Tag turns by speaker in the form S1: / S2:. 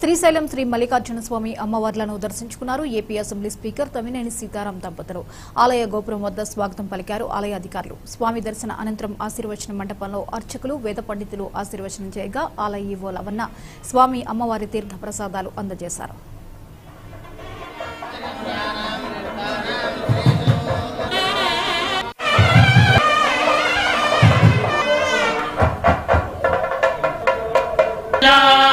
S1: శ్రీశైలం శ్రీ మల్లికార్జున స్వామి అమ్మవార్లను దర్శించుకున్నారు AP assembly speaker Tammineni Sitaram దంపతులు ఆలయ గోపురం వద్ద స్వాగతం పలికారు ఆలయ అధికారులు స్వామి దర్శన అనంతరం ఆశీర్వచన మండపంలో అర్చకులు వేద పండితులు ఆశీర్వచనం చేయగా ఆలయ ఈవో లవన్న స్వామి అమ్మవారి తీర్థ ప్రసాదాలు అందజేశారు
S2: లా